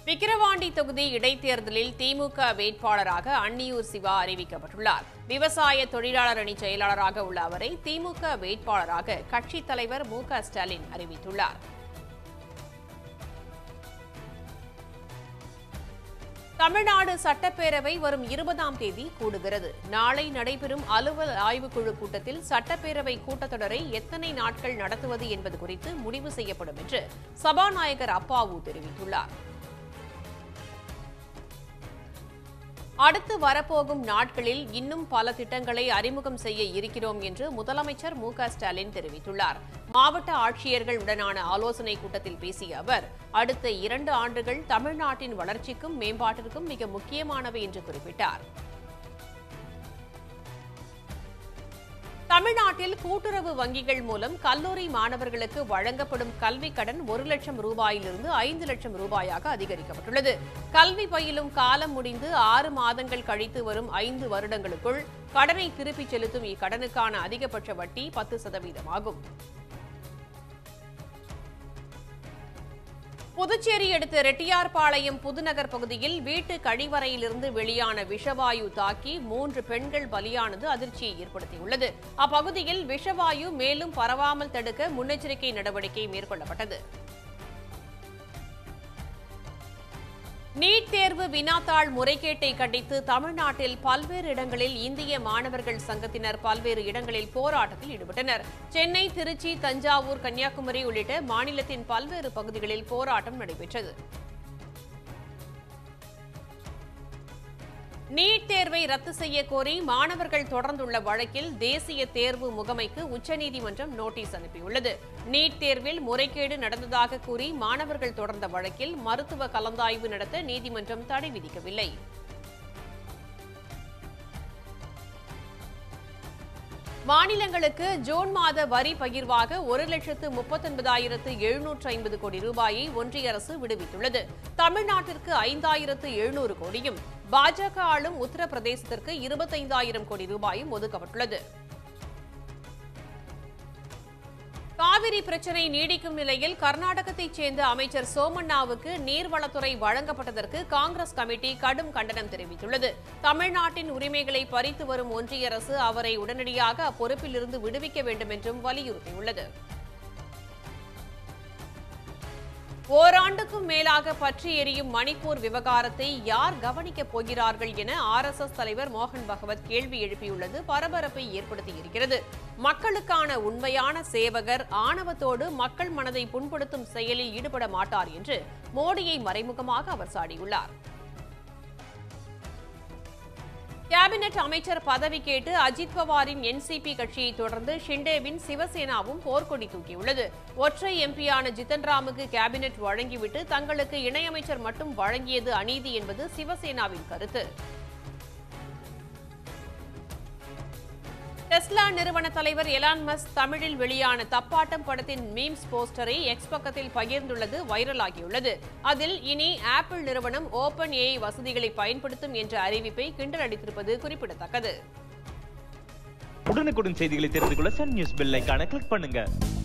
விக்கிரவாண்டி தொகுதி இடைத்தேர்தலில் திமுக வேட்பாளராக அன்னியூர் சிவா அறிவிக்கப்பட்டுள்ளார் விவசாய தொழிலாளர் அணி செயலாளராக உள்ள அவரை திமுக வேட்பாளராக கட்சித் தலைவர் மு க ஸ்டாலின் அறிவித்துள்ளார் தமிழ்நாடு சட்டப்பேரவை வரும் இருபதாம் தேதி கூடுகிறது நாளை நடைபெறும் அலுவல் ஆய்வுக்குழு கூட்டத்தில் சட்டப்பேரவை கூட்டத்தொடரை எத்தனை நாட்கள் நடத்துவது என்பது குறித்து முடிவு செய்யப்படும் என்று சபாநாயகர் அப்பாவு தெரிவித்துள்ளார் அடுத்து வரப்போகும் நாட்களில் இன்னும் பல திட்டங்களை அறிமுகம் செய்ய இருக்கிறோம் என்று முதலமைச்சர் மு க ஸ்டாலின் தெரிவித்துள்ளார் மாவட்ட ஆட்சியர்கள் உடனான ஆலோசனைக் கூட்டத்தில் பேசிய அவர் அடுத்த இரண்டு ஆண்டுகள் தமிழ்நாட்டின் வளர்ச்சிக்கும் மேம்பாட்டிற்கும் மிக முக்கியமானவை என்று குறிப்பிட்டார் தமிழ்நாட்டில் கூட்டுறவு வங்கிகள் மூலம் கல்லூரி மாணவர்களுக்கு வழங்கப்படும் கல்வி கடன் ஒரு லட்சம் ரூபாயிலிருந்து ஐந்து லட்சம் ரூபாயாக அதிகரிக்கப்பட்டுள்ளது கல்வி பயிலும் காலம் முடிந்து ஆறு மாதங்கள் கழித்து வரும் ஐந்து வருடங்களுக்குள் கடனை திருப்பிச் செலுத்தும் இக்கடனுக்கான அதிகபட்ச வட்டி பத்து சதவீதமாகும் புதுச்சேரி அடுத்த ரெட்டியார்பாளையம் புதுநகர் பகுதியில் வீட்டு கழிவறையிலிருந்து வெளியான விஷவாயு தாக்கி மூன்று பெண்கள் பலியானது அதிர்ச்சியை ஏற்படுத்தியுள்ளது அப்பகுதியில் விஷவாயு மேலும் பரவாமல் தடுக்க முன்னெச்சரிக்கை நடவடிக்கை மேற்கொள்ளப்பட்டது நீட் தேர்வு வினாத்தாள் முறைகேட்டை கண்டித்து தமிழ்நாட்டில் பல்வேறு இடங்களில் இந்திய மாணவர்கள் சங்கத்தினர் பல்வேறு இடங்களில் போராட்டத்தில் ஈடுபட்டனர் சென்னை திருச்சி தஞ்சாவூர் கன்னியாகுமரி உள்ளிட்ட மாநிலத்தின் பல்வேறு பகுதிகளில் போராட்டம் நடைபெற்றது நீட் தேர்வை ரத்து செய்ய கோரி மாணவர்கள் தொடர்ந்துள்ள வழக்கில் தேசிய தேர்வு முகமைக்கு உச்சநீதிமன்றம் நோட்டீஸ் அனுப்பியுள்ளது நீட் தேர்வில் முறைகேடு நடந்ததாக கூறி மாணவர்கள் தொடர்ந்த வழக்கில் மருத்துவ கலந்தாய்வு நடத்த நீதிமன்றம் தடை விதிக்கவில்லை மாநிலங்களுக்கு ஜூன் மாத வரி பகிர்வாக ஒரு லட்சத்து முப்பத்தொன்பதாயிரத்து எழுநூற்று ஐம்பது கோடி ரூபாயை ஒன்றிய அரசு விடுவித்துள்ளது தமிழ்நாட்டிற்கு ஐந்தாயிரத்து எழுநூறு கோடியும் பாஜக ஆளும் உத்தரப்பிரதேசத்திற்கு இருபத்தைந்தாயிரம் கோடி ரூபாயும் ஒதுக்கப்பட்டுள்ளது காவிரி பிரச்சினை நீடிக்கும் நிலையில் கர்நாடகத்தைச் சேர்ந்த அமைச்சர் சோமண்ணாவுக்கு நீர்வளத்துறை வழங்கப்பட்டதற்கு காங்கிரஸ் கமிட்டி கடும் கண்டனம் தெரிவித்துள்ளது தமிழ்நாட்டின் உரிமைகளை பறித்து வரும் ஒன்றிய அரசு அவரை உடனடியாக அப்பொறுப்பிலிருந்து விடுவிக்க வேண்டும் என்றும் வலியுறுத்தியுள்ளது ஓராண்டுக்கும் மேலாக பற்றி எரியும் மணிப்பூர் விவகாரத்தை யார் கவனிக்கப் போகிறார்கள் என ஆர்எஸ்எஸ் தலைவர் மோகன் பகவத் கேள்வி எழுப்பியுள்ளது பரபரப்பை ஏற்படுத்தியிருக்கிறது மக்களுக்கான உண்மையான சேவகர் ஆணவத்தோடு மக்கள் மனதை புண்படுத்தும் செயலில் ஈடுபட மாட்டார் என்று மோடியை மறைமுகமாக அவர் சாடியுள்ளார் கேபினெட் அமைச்சர் பதவி கேட்டு அஜித் பவாரின் என்சிபி கட்சியை தொடர்ந்து ஷிண்டேவின் சிவசேனாவும் போர்க்கொடி தூக்கியுள்ளது ஒற்றை எம்பியான ஜித்தன் ராமுக்கு கேபினெட் வழங்கிவிட்டு தங்களுக்கு இணையமைச்சர் மட்டும் வழங்கியது அநீதி என்பது சிவசேனாவின் கருத்து டெஸ்லா நிறுவன தலைவர் எலான் மஸ் தமிழில் வெளியான தப்பாட்டம் படத்தின் மீம்ஸ் போஸ்டரை எக்ஸ் பக்கத்தில் பகிர்ந்துள்ளது வைரலாகியுள்ளது அதில் இனி ஆப்பிள் நிறுவனம் ஓபன் ஏஐ வசதிகளை பயன்படுத்தும் என்ற அறிவிப்பை கிண்டல் அடித்திருப்பது குறிப்பிடத்தக்கது உடனுக்குடன் செய்திகளை தெரிந்து கொள்ள சன் நியூஸ் பெல் ஐகானை கிளிக் பண்ணுங்க